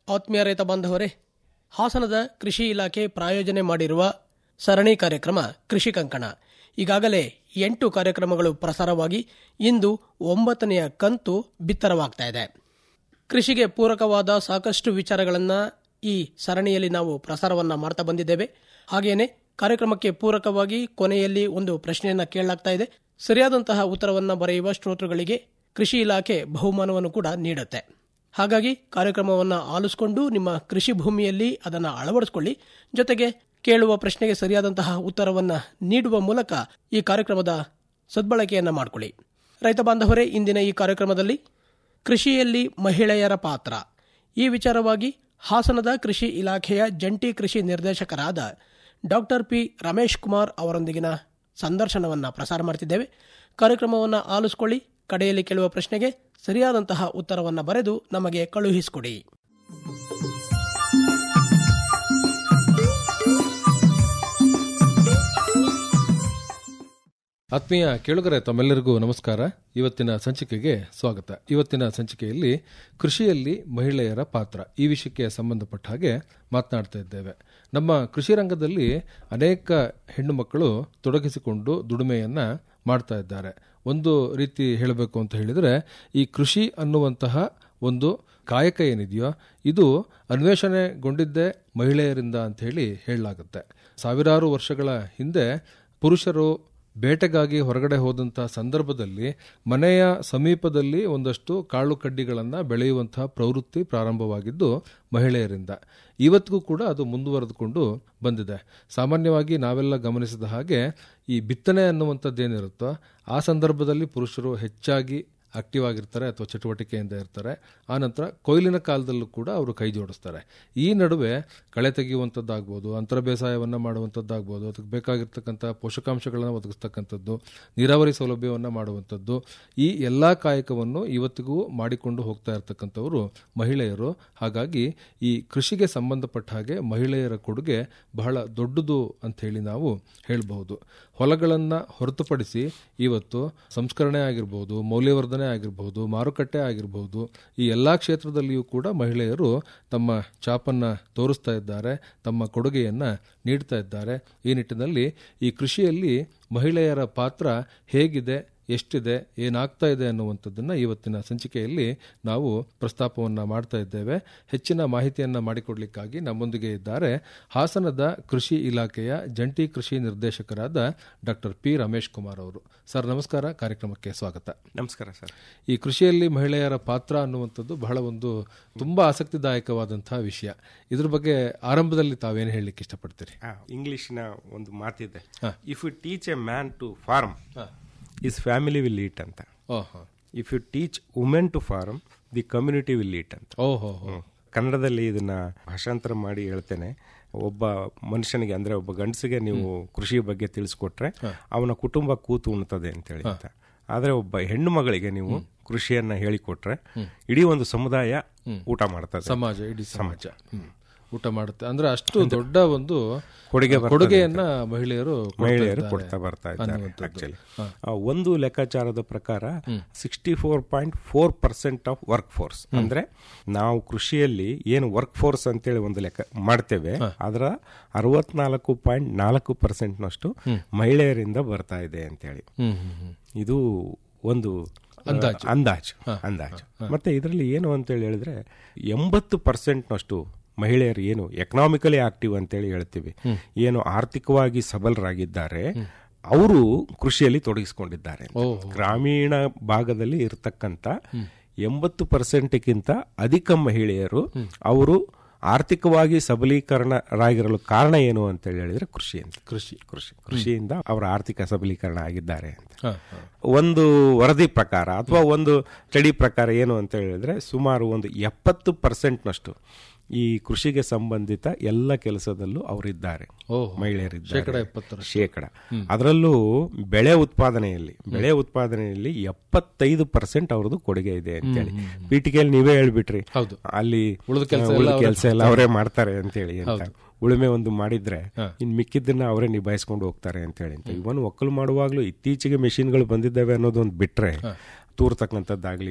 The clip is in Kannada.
ಆತ್ಮೀಯ ರೈತ ಬಾಂಧವರೇ ಹಾಸನದ ಕೃಷಿ ಇಲಾಖೆ ಪ್ರಾಯೋಜನೆ ಮಾಡಿರುವ ಸರಣಿ ಕಾರ್ಯಕ್ರಮ ಕೃಷಿ ಕಂಕಣ ಈಗಾಗಲೇ ಎಂಟು ಕಾರ್ಯಕ್ರಮಗಳು ಪ್ರಸಾರವಾಗಿ ಇಂದು ಒಂಬತ್ತನೆಯ ಕಂತು ಬಿತ್ತರವಾಗ್ತಾ ಇದೆ ಕೃಷಿಗೆ ಪೂರಕವಾದ ಸಾಕಷ್ಟು ವಿಚಾರಗಳನ್ನು ಈ ಸರಣಿಯಲ್ಲಿ ನಾವು ಪ್ರಸಾರವನ್ನ ಮಾಡ್ತಾ ಬಂದಿದ್ದೇವೆ ಹಾಗೆಯೇ ಕಾರ್ಯಕ್ರಮಕ್ಕೆ ಪೂರಕವಾಗಿ ಕೊನೆಯಲ್ಲಿ ಒಂದು ಪ್ರಶ್ನೆಯನ್ನ ಕೇಳಲಾಗ್ತಾ ಇದೆ ಸರಿಯಾದಂತಹ ಉತ್ತರವನ್ನ ಬರೆಯುವ ಶ್ರೋತೃಗಳಿಗೆ ಕೃಷಿ ಇಲಾಖೆ ಬಹುಮಾನವನ್ನು ಕೂಡ ನೀಡುತ್ತೆ ಹಾಗಾಗಿ ಕಾರ್ಯಕ್ರಮವನ್ನು ಆಲಿಸಿಕೊಂಡು ನಿಮ್ಮ ಕೃಷಿ ಭೂಮಿಯಲ್ಲಿ ಅದನ್ನು ಅಳವಡಿಸಿಕೊಳ್ಳಿ ಜೊತೆಗೆ ಕೇಳುವ ಪ್ರಶ್ನೆಗೆ ಸರಿಯಾದಂತಹ ಉತ್ತರವನ್ನ ನೀಡುವ ಮೂಲಕ ಈ ಕಾರ್ಯಕ್ರಮದ ಸದ್ಬಳಕೆಯನ್ನ ಮಾಡಿಕೊಳ್ಳಿ ರೈತ ಬಾಂಧವರೇ ಇಂದಿನ ಈ ಕಾರ್ಯಕ್ರಮದಲ್ಲಿ ಕೃಷಿಯಲ್ಲಿ ಮಹಿಳೆಯರ ಪಾತ್ರ ಈ ವಿಚಾರವಾಗಿ ಹಾಸನದ ಕೃಷಿ ಇಲಾಖೆಯ ಜಂಟಿ ಕೃಷಿ ನಿರ್ದೇಶಕರಾದ ಡಾಕ್ಟರ್ ಪಿ ರಮೇಶ್ ಕುಮಾರ್ ಅವರೊಂದಿಗಿನ ಸಂದರ್ಶನವನ್ನು ಪ್ರಸಾರ ಮಾಡ್ತಿದ್ದೇವೆ ಕಾರ್ಯಕ್ರಮವನ್ನು ಆಲಿಸಿಕೊಳ್ಳಿ ಕಡೆಯಲ್ಲಿ ಕೇಳುವ ಪ್ರಶ್ನೆಗೆ ಸರಿಯಾದಂತಹ ಉತ್ತರವನ್ನು ಬರೆದು ನಮಗೆ ಕಳುಹಿಸಿಕೊಡಿ ಆತ್ಮೀಯ ಕೇಳುಗರೆ ತಮ್ಮೆಲ್ಲರಿಗೂ ನಮಸ್ಕಾರ ಇವತ್ತಿನ ಸಂಚಿಕೆಗೆ ಸ್ವಾಗತ ಇವತ್ತಿನ ಸಂಚಿಕೆಯಲ್ಲಿ ಕೃಷಿಯಲ್ಲಿ ಮಹಿಳೆಯರ ಪಾತ್ರ ಈ ವಿಷಯಕ್ಕೆ ಸಂಬಂಧಪಟ್ಟ ಹಾಗೆ ಮಾತನಾಡ್ತಾ ಇದ್ದೇವೆ ನಮ್ಮ ಕೃಷಿ ರಂಗದಲ್ಲಿ ಅನೇಕ ಹೆಣ್ಣು ಮಕ್ಕಳು ತೊಡಗಿಸಿಕೊಂಡು ದುಡಿಮೆಯನ್ನ ಮಾಡ್ತಾ ಇದ್ದಾರೆ ಒಂದು ರೀತಿ ಹೇಳಬೇಕು ಅಂತ ಹೇಳಿದರೆ ಈ ಕೃಷಿ ಅನ್ನುವಂತಹ ಒಂದು ಕಾಯಕ ಏನಿದೆಯೋ ಇದು ಅನ್ವೇಷಣೆಗೊಂಡಿದ್ದೇ ಮಹಿಳೆಯರಿಂದ ಅಂತ ಹೇಳಿ ಹೇಳಲಾಗುತ್ತೆ ಸಾವಿರಾರು ವರ್ಷಗಳ ಹಿಂದೆ ಪುರುಷರು ಬೇಟೆಗಾಗಿ ಹೊರಗಡೆ ಹೋದಂತಹ ಸಂದರ್ಭದಲ್ಲಿ ಮನೆಯ ಸಮೀಪದಲ್ಲಿ ಒಂದಷ್ಟು ಕಾಳು ಕಡ್ಡಿಗಳನ್ನು ಬೆಳೆಯುವಂತಹ ಪ್ರವೃತ್ತಿ ಪ್ರಾರಂಭವಾಗಿದ್ದು ಮಹಿಳೆಯರಿಂದ ಇವತ್ತಿಗೂ ಕೂಡ ಅದು ಮುಂದುವರೆದುಕೊಂಡು ಬಂದಿದೆ ಸಾಮಾನ್ಯವಾಗಿ ನಾವೆಲ್ಲ ಗಮನಿಸಿದ ಹಾಗೆ ಈ ಬಿತ್ತನೆ ಅನ್ನುವಂಥದ್ದೇನಿರುತ್ತೋ ಆ ಸಂದರ್ಭದಲ್ಲಿ ಪುರುಷರು ಹೆಚ್ಚಾಗಿ ಆಕ್ಟಿವ್ ಆಗಿರ್ತಾರೆ ಅಥವಾ ಚಟುವಟಿಕೆಯಿಂದ ಇರ್ತಾರೆ ಆನಂತರ ಕೊಯ್ಲಿನ ಕಾಲದಲ್ಲೂ ಕೂಡ ಅವರು ಕೈ ಜೋಡಿಸ್ತಾರೆ ಈ ನಡುವೆ ಕಳೆ ತೆಗೆಯುವಂಥದ್ದಾಗ್ಬೋದು ಅಂತರ ಬೇಸಾಯವನ್ನು ಮಾಡುವಂಥದ್ದಾಗ್ಬೋದು ಅದಕ್ಕೆ ಬೇಕಾಗಿರ್ತಕ್ಕಂಥ ಪೋಷಕಾಂಶಗಳನ್ನು ಒದಗಿಸ್ತಕ್ಕಂಥದ್ದು ನೀರಾವರಿ ಸೌಲಭ್ಯವನ್ನು ಮಾಡುವಂಥದ್ದು ಈ ಎಲ್ಲ ಕಾಯಕವನ್ನು ಇವತ್ತಿಗೂ ಮಾಡಿಕೊಂಡು ಹೋಗ್ತಾ ಇರ್ತಕ್ಕಂಥವರು ಮಹಿಳೆಯರು ಹಾಗಾಗಿ ಈ ಕೃಷಿಗೆ ಸಂಬಂಧಪಟ್ಟ ಹಾಗೆ ಮಹಿಳೆಯರ ಕೊಡುಗೆ ಬಹಳ ದೊಡ್ಡದು ಅಂತ ಹೇಳಿ ನಾವು ಹೇಳಬಹುದು ಹೊಲಗಳನ್ನು ಹೊರತುಪಡಿಸಿ ಇವತ್ತು ಸಂಸ್ಕರಣೆ ಆಗಿರ್ಬೋದು ಮೌಲ್ಯವರ್ಧನೆ ಆಗಿರ್ಬೋದು ಮಾರುಕಟ್ಟೆ ಆಗಿರ್ಬೋದು ಈ ಎಲ್ಲ ಕ್ಷೇತ್ರದಲ್ಲಿಯೂ ಕೂಡ ಮಹಿಳೆಯರು ತಮ್ಮ ಚಾಪನ್ನು ತೋರಿಸ್ತಾ ಇದ್ದಾರೆ ತಮ್ಮ ಕೊಡುಗೆಯನ್ನು ನೀಡ್ತಾ ಇದ್ದಾರೆ ಈ ನಿಟ್ಟಿನಲ್ಲಿ ಈ ಕೃಷಿಯಲ್ಲಿ ಮಹಿಳೆಯರ ಪಾತ್ರ ಹೇಗಿದೆ ಎಷ್ಟಿದೆ ಏನಾಗ್ತಾ ಇದೆ ಅನ್ನುವಂಥದ್ದನ್ನು ಇವತ್ತಿನ ಸಂಚಿಕೆಯಲ್ಲಿ ನಾವು ಪ್ರಸ್ತಾಪವನ್ನು ಮಾಡ್ತಾ ಇದ್ದೇವೆ ಹೆಚ್ಚಿನ ಮಾಹಿತಿಯನ್ನು ಮಾಡಿಕೊಡ್ಲಿಕ್ಕಾಗಿ ನಮ್ಮೊಂದಿಗೆ ಇದ್ದಾರೆ ಹಾಸನದ ಕೃಷಿ ಇಲಾಖೆಯ ಜಂಟಿ ಕೃಷಿ ನಿರ್ದೇಶಕರಾದ ಡಾಕ್ಟರ್ ಪಿ ರಮೇಶ್ ಕುಮಾರ್ ಅವರು ಸರ್ ನಮಸ್ಕಾರ ಕಾರ್ಯಕ್ರಮಕ್ಕೆ ಸ್ವಾಗತ ನಮಸ್ಕಾರ ಸರ್ ಈ ಕೃಷಿಯಲ್ಲಿ ಮಹಿಳೆಯರ ಪಾತ್ರ ಅನ್ನುವಂಥದ್ದು ಬಹಳ ಒಂದು ತುಂಬಾ ಆಸಕ್ತಿದಾಯಕವಾದಂತಹ ವಿಷಯ ಇದ್ರ ಬಗ್ಗೆ ಆರಂಭದಲ್ಲಿ ತಾವೇನು ಹೇಳಲಿಕ್ಕೆ ಇಷ್ಟಪಡ್ತೀರಿ ಇಂಗ್ಲಿಷ್ನ ಒಂದು ಮಾತಿದೆ if you teach a man to farm is family will eat ಅಂತ ಓಹೋ if you teach women to farm the community will eat ಅಂತ ಓಹೋ ಹೋ ಕನ್ನಡದಲ್ಲಿ ಇದನ್ನ ಭಾಷಾಂತರ ಮಾಡಿ ಹೇಳ್ತೇನೆ ಒಬ್ಬ ಮನುಷ್ಯನಿಗೆ ಅಂದ್ರೆ ಒಬ್ಬ ಗಂಡಸಿಗೆ ನೀವು ಕೃಷಿ ಬಗ್ಗೆ ತಿಳಿಸ್ಕೊಟ್ರೆ ಅವನ ಕುಟುಂಬ ಕೂತು ಉಣ್ತದೆ ಅಂತ ಹೇಳಿ ಅಂತ ಆದ್ರೆ ಒಬ್ಬ ಹೆಣ್ಣು ಮಗಳಿಗೆ ನೀವು ಕೃಷಿಯನ್ನ ಹೇಳಿಕೊಟ್ರೆ ಇಡೀ ಒಂದು ಸಮುದಾಯ ಊಟ ಮಾಡ್ತದೆ ಸಮಾಜ ಇಡೀ ಸಮಾಜ ಹ್ಮ್. ಊಟ ಮಾಡುತ್ತೆ ಅಂದ್ರೆ ಅಷ್ಟು ದೊಡ್ಡ ಒಂದು ಕೊಡುಗೆ ಬರ್ತದೆ ಕೊಡುಗೆಯನ್ನ ಮಹಿಳೆಯರು ಕೊಡ್ತಾ ಮಹಿಳೆಯರು ಇದ್ದಾರೆ ಕೊಡ್ತಾ ಬರ್ತಾ ಇದ್ದಾರೆ ಅನ್ನುವಂಥದ್ದು. ಆಕ್ಚುಲಿ ಒಂದು ಲೆಕ್ಕಾಚಾರದ ಪ್ರಕಾರ sixty four point four percent of work force ಅಂದ್ರೆ ನಾವು ಕೃಷಿಯಲ್ಲಿ ಏನು ವರ್ಕ್ ಫೋರ್ಸ್ ಅಂತೇಳಿ ಒಂದು ಲೆಕ್ಕ ಮಾಡ್ತೇವೆ ಅದರ ಅರವತ್ನಾಲ್ಕು ಪಾಯಿಂಟ್ ನಾಲ್ಕು ಪರ್ಸೆಂಟ್ ನಷ್ಟು ಮಹಿಳೆಯರಿಂದ ಬರ್ತಾ ಇದೆ ಅಂತೇಳಿ ಹ್ಮ್ ಹ್ಮ್ ಹ್ಮ್ ಇದು ಒಂದು ಅಂದಾಜು ಅಂದಾಜು ಅಂದಾಜು ಮತ್ತೆ ಇದರಲ್ಲಿ ಏನು ಅಂತೇಳಿ ಹೇಳಿದ್ರೆ ಎಂಬತ್ತು ಪರ್ಸೆಂಟ್ ನಷ್ಟು ಮಹಿಳೆಯರು ಏನು ಎಕನಾಮಿಕಲಿ ಆಕ್ಟಿವ್ ಅಂತೇಳಿ ಹೇಳ್ತೀವಿ ಏನು ಆರ್ಥಿಕವಾಗಿ ಸಬಲರಾಗಿದ್ದಾರೆ ಅವರು ಕೃಷಿಯಲ್ಲಿ ತೊಡಗಿಸಿಕೊಂಡಿದ್ದಾರೆ ಅಂತ. ಗ್ರಾಮೀಣ ಭಾಗದಲ್ಲಿ ಇರತಕ್ಕಂತ ಎಂಬತ್ತು ಪರ್ಸೆಂಟ್ಗಿಂತ ಅಧಿಕ ಮಹಿಳೆಯರು ಅವರು ಆರ್ಥಿಕವಾಗಿ ಸಬಲೀಕರಣರಾಗಿರಲು ಕಾರಣ ಏನು ಅಂತ ಹೇಳಿದ್ರೆ ಕೃಷಿ ಅಂತ ಕೃಷಿ ಕೃಷಿ ಕೃಷಿಯಿಂದ ಅವರ ಆರ್ಥಿಕ ಸಬಲೀಕರಣ ಆಗಿದ್ದಾರೆ ಅಂತ ಹ, ಹ. ಒಂದು ವರದಿ ಪ್ರಕಾರ ಅಥವಾ ಒಂದು ಸ್ಟಡಿ ಪ್ರಕಾರ ಏನು ಅಂತ ಹೇಳಿದ್ರೆ ಸುಮಾರು ಒಂದು ಎಪ್ಪತ್ತು ಪರ್ಸೆಂಟ್ನಷ್ಟು ಈ ಕೃಷಿಗೆ ಸಂಬಂಧಿತ ಎಲ್ಲ ಕೆಲಸದಲ್ಲೂ ಅವರಿದ್ದಾರೆ ಓಹೋ. ಮಹಿಳೆಯರಿದ್ದಾರೆ ಶೇಕಡ ಎಪ್ಪತ್ತರ ಶೇಕಡ ಅದರಲ್ಲೂ ಬೆಳೆ ಉತ್ಪಾದನೆಯಲ್ಲಿ ಬೆಳೆ ಉತ್ಪಾದನೆಯಲ್ಲಿ ಎಪ್ಪತ್ತೈದು ಪರ್ಸೆಂಟ್ ಅವ್ರದ್ದು ಕೊಡುಗೆ ಇದೆ ಅಂತೇಳಿ ಪೀಠಿಕೆಯಲ್ಲಿ ನೀವೇ ಹೇಳ್ಬಿಟ್ರಿ ಹೌದು. ಅಲ್ಲಿ ಉಳಿದ ಕೆಲ್ಸ ಉಳಿದ ಎಲ್ಲ ಕೆಲಸ ಎಲ್ಲ ಅವರೇ ಮಾಡ್ತಾರೆ ಅಂತೇಳಿ ಅಂತ ಉಳುಮೆ ಒಂದು ಮಾಡಿದ್ರೆ ಇನ್ ಮಿಕ್ಕಿದ್ದನ್ನ ಅವರೇ ನಿಭಾಯಿಸ್ಕೊಂಡು ಹೋಗ್ತಾರೆ ಅಂತ ಹೇಳಿ ಅಂತ ಇವನ್ ಒಕ್ಕಲು ಮಾಡುವಾಗ್ಲೂ ಇತ್ತೀಚೆಗೆ ಮೆಷಿನ್ಗಳು ಬಂದಿದ್ದಾವೆ ಅನ್ನೋದು ಒಂದು ಬಿಟ್ರೆ ತೂರ್ತಕ್ಕಂಥದ್ದಾಗ್ಲಿ